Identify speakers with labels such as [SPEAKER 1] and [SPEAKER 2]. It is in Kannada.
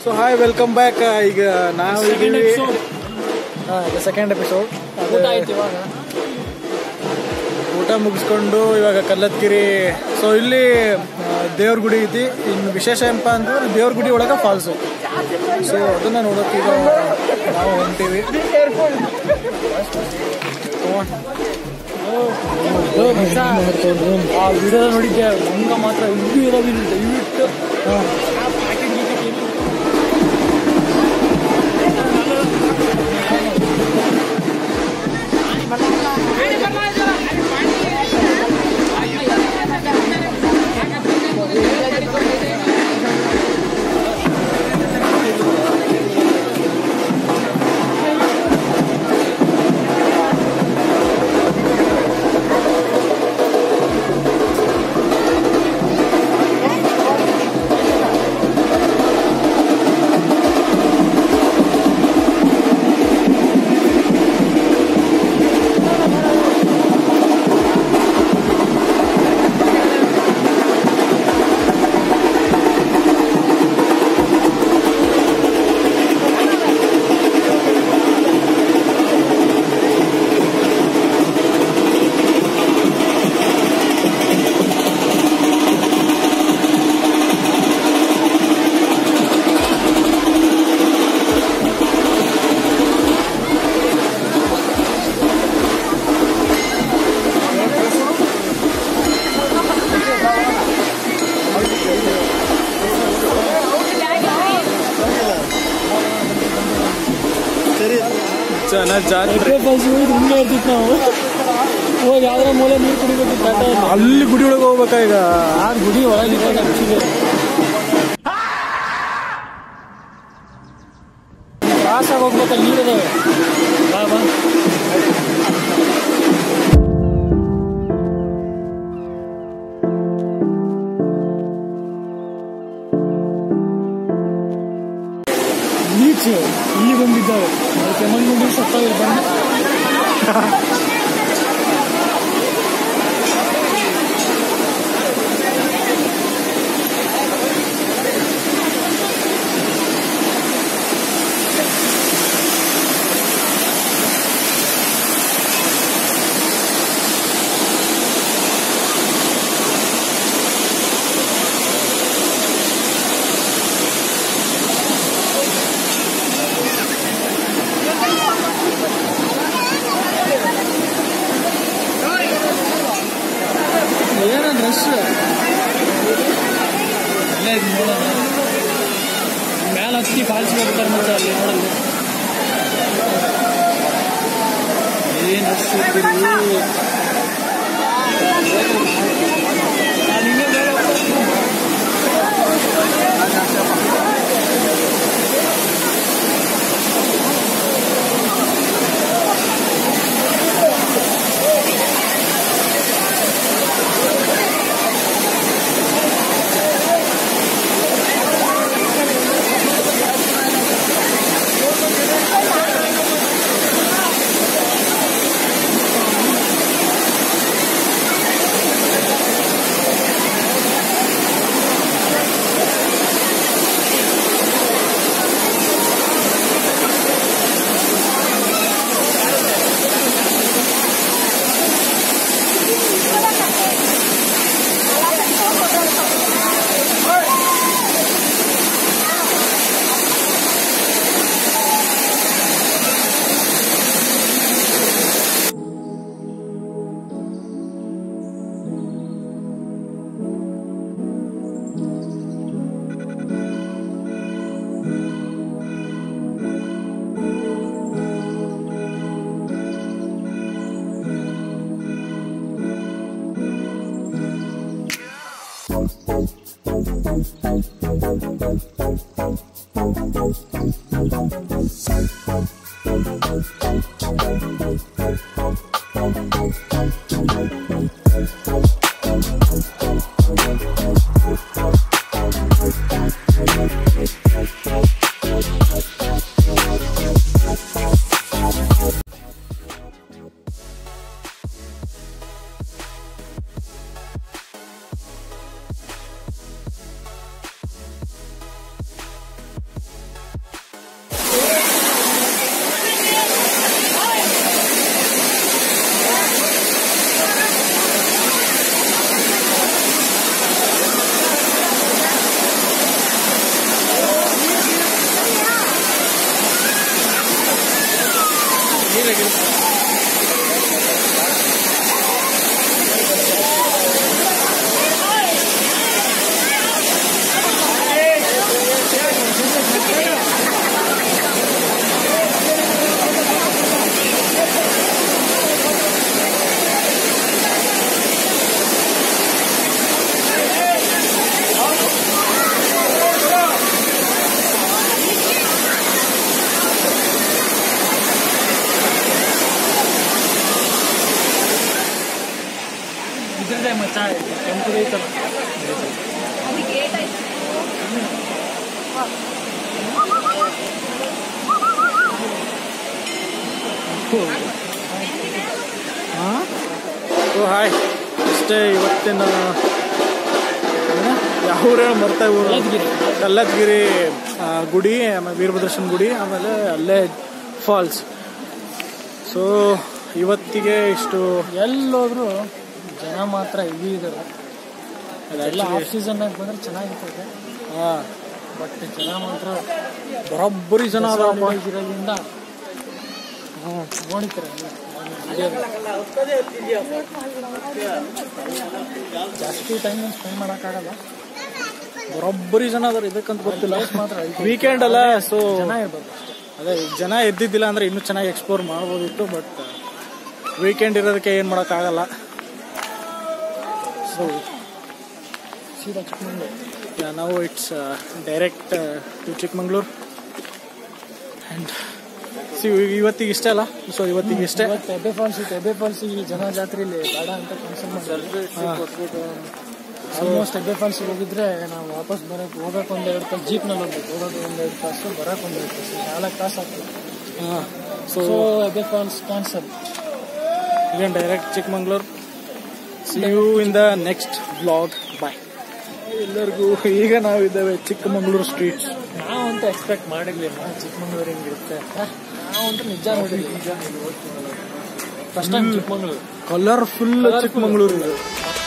[SPEAKER 1] ಸೊ ಹಾಯ್ ವೆಲ್ಕಮ್ ಬ್ಯಾಕ್ ಈಗ ನಾವು
[SPEAKER 2] Second
[SPEAKER 1] ಇದೀವಿ
[SPEAKER 2] episode.
[SPEAKER 1] ಸೆಕೆಂಡ್ ಎಪಿಸೋಡ್
[SPEAKER 2] ಊಟ ಆಯ್ತು ಇವಾಗ
[SPEAKER 1] ಊಟ ಮುಗಿಸ್ಕೊಂಡು ಇವಾಗ ಕಲ್ಲತ್ಗಿರಿ ಸೊ ಇಲ್ಲಿ ಆ, ದೇವ್ರ ಗುಡಿ ಐತಿ ಇನ್ನು ವಿಶೇಷ ಏನಪ್ಪ ಅಂತಂದ್ರೆ ದೇವ್ರ ಗುಡಿ ಒಳಗೆ ಫಾಲ್ಸು ಸೊ ಅದನ್ನ ನೋಡೋಕೆ ಈಗ ನಾವು ಹೊಂಟೀವಿ
[SPEAKER 2] ಆ ವಿಡಿಯೋ ನೋಡಿದ್ದೆ ಹಂಗ ಮಾತ್ರ ಇದು ಇರೋದಿಲ್ಲ ದಯವಿಟ್ಟು ಪ್ಯಾಕೆಟ್ ಗೀಕೆಟ್ ಏನು
[SPEAKER 1] ಜನ ಜಾತ್ರೆ
[SPEAKER 2] ಎಷ್ಟೇ ಫಾಲ್ಸ್ ಹೋಗಿ ಹಿಂಗೆ ಇರ್ತಿತ್ತು ನಾವು ಹೋಗಿ ಯಾವ್ದಾರ ಮೂಲೆ ನೀರು ಕುಡಿಬೇಕು ಕಟ್ಟ
[SPEAKER 1] ಅಲ್ಲಿ ಗುಡಿ ಒಳಗೆ ಹೋಗ್ಬೇಕಾ ಈಗ
[SPEAKER 2] ಆ ಗುಡಿ ಒಳಗೆ ಆಕ್ಚುಲಿ ಕ್ರಾಸಾಗಿ ಹೋಗ್ಬೇಕಲ್ಲ ನೀರು ಇದಾವೆ ಬಾ ಬಾ ಬೀಚ್ ಇಲ್ಲಿ ಬಂದಿದ್ದಾವೆ ಕೆಮ್ಮಣ್ಣುಂಡಿ ಸತ್ತಾಗಿ ಬಂದು ಏನೋ ರಶ್ ಇಲ್ಲೇ ಇದು ನೋಡೋಣ ಮೇಲೆ ಹತ್ತಿ ಫಾಲ್ಸ್ ಹೋಗ್ತಾರೆ ಮತ್ತೆ ಅಲ್ಲಿ ನೋಡಲ್ಲಿ ಏನು ರಶ್ ಇರ್ತೀರಿ ನಾನು ಹಿಂಗೆ ಮೇಲೆ ಹೋಗ್ತಾ ಇದ್ರದ್ದೇ ಮಚ್ಚ ಕೆಂಪು ಐತಲ್ಲ
[SPEAKER 1] ಸೊ ಹಾಯ್ ಇಷ್ಟೇ ಇವತ್ತಿನ ಏನು? ಯಾವ ಊರು ಹೇಳಿ ಮರ್ತಾ ಊರು
[SPEAKER 2] ಕಲ್ಲತ್ಗಿರಿ.
[SPEAKER 1] ಕಲ್ಲತ್ಗಿರಿ ಆ, ಗುಡಿ ಆಮೇಲೆ ವೀರಭದ್ರೇಶ್ವರನ ಗುಡಿ ಆಮೇಲೆ ಅಲ್ಲೇ ಫಾಲ್ಸ್ ಸೊ ಇವತ್ತಿಗೆ ಇಷ್ಟು
[SPEAKER 2] ಎಲ್ಲೋದ್ರು ಜನ ಮಾತ್ರ ಹೆವಿ ಇದಾರೆ ಎಲ್ಲ
[SPEAKER 1] actually-
[SPEAKER 2] ಆಫ್ ಸೀಸನ್ನಾಗ ಬಂದ್ರೆ ಚೆನ್ನಾಗಿರ್ತದೆ
[SPEAKER 1] ಹಾ,
[SPEAKER 2] ಬಟ್ ಜನ ಮಾತ್ರ
[SPEAKER 1] ಬರೋಬ್ಬರಿ ಜನ ಅದಾರಪ್ಪ
[SPEAKER 2] ಇರೋದ್ರಿಂದ ನೋಡಿತಾರೆ ಜಾಸ್ತಿ ಟೈಮ್ ಸ್ಪೆಂಡ್ ಮಾಡೋಕ್ಕಾಗಲ್ಲ
[SPEAKER 1] ಬರೋಬ್ಬರಿ ಜನ ಅದಾರ ಇದಕ್ಕಂತ ಗೊತ್ತಿಲ್ಲ
[SPEAKER 2] Place ಮಾತ್ರ ಐತೆ.
[SPEAKER 1] ವೀಕೆಂಡ್ ಅಲ್ಲ ಸೊ
[SPEAKER 2] ಜನ ಇರ್ಬೋದು
[SPEAKER 1] ಅದೇ ಈಗ ಜನ ಎದ್ದಿದ್ದಿಲ್ಲ ಅಂದ್ರೆ ಇನ್ನೂ ಚೆನ್ನಾಗಿ ಎಕ್ಸ್ಪ್ಲೋರ್ ಮಾಡ್ಬೋದಿತ್ತು ಬಟ್ ವೀಕೆಂಡ್ ಇರೋದಕ್ಕೆ ಏನು ಮಾಡೋಕ್ಕಾಗಲ್ಲ ಸೊ
[SPEAKER 2] ಸೀದಾ ಚಿಕ್ಕಮಂಗ್ಳೂರು
[SPEAKER 1] ನಾವು it's direct to Chikmagalur and see ಇವತ್ತಿಗೆ ಇಷ್ಟೇ ಅಲ್ಲ ಸೊ ಇವತ್ತಿಗೆ ಇಷ್ಟೇ
[SPEAKER 2] ಇವತ್ತು ಎಬ್ಬೆ ಫಾಲ್ಸ್ ಇತ್ತು ಎಬ್ಬೆ ಫಾಲ್ಸ್ ಈ ಜನ ಜಾತ್ರೆಯಲ್ಲಿ ಬೇಡ ಅಂತ ಕ್ಯಾನ್ಸಲ್ ಮಾಡಿದ್ರು ಆಲ್ಮೋಸ್ಟ್ ಎಬ್ಬೆ ಫಾಲ್ಸ್ ಹೋಗಿದ್ರೆ ನಾವು ವಾಪಸ್ ಬರೋಕೆ ಹೋಗಕ್ಕೆ ಒಂದು ಎರಡು ತಾಸು ಜೀಪ್ನಲ್ಲಿ ಹೋಗ್ಬೇಕು ಹೋಗೋದು ಒಂದು ಎರಡು ತಾಸು ಬರೋಕೆ ಒಂದು ಎರಡು ತಾಸು ನಾಲ್ಕು ತಾಸು ಆಗ್ತದೆ
[SPEAKER 1] ಹಾಂ so
[SPEAKER 2] so Ebbe falls cancel
[SPEAKER 1] ಈಗ direct Chikmagalur see you in the next blog bye ಎಲ್ಲರಿಗೂ ಈಗ ನಾವಿದ್ದೇವೆ ಚಿಕ್ಕಮಂಗ್ಳೂರು ಸ್ಟ್ರೀಟ್ಸ್
[SPEAKER 2] ನಾವಂತೂ ಎಕ್ಸ್ಪೆಕ್ಟ್ ಮಾಡಿರ್ಲಿಲ್ಲ ಚಿಕ್ಕಮಂಗ್ಳೂರು ಹಿಂಗಿರುತ್ತೆ ನಾವಂತೂ ನಿಜ ನೋಡಿದ್ವಿ first time Chikmagalur
[SPEAKER 1] colourful Chikmagalur ಇದು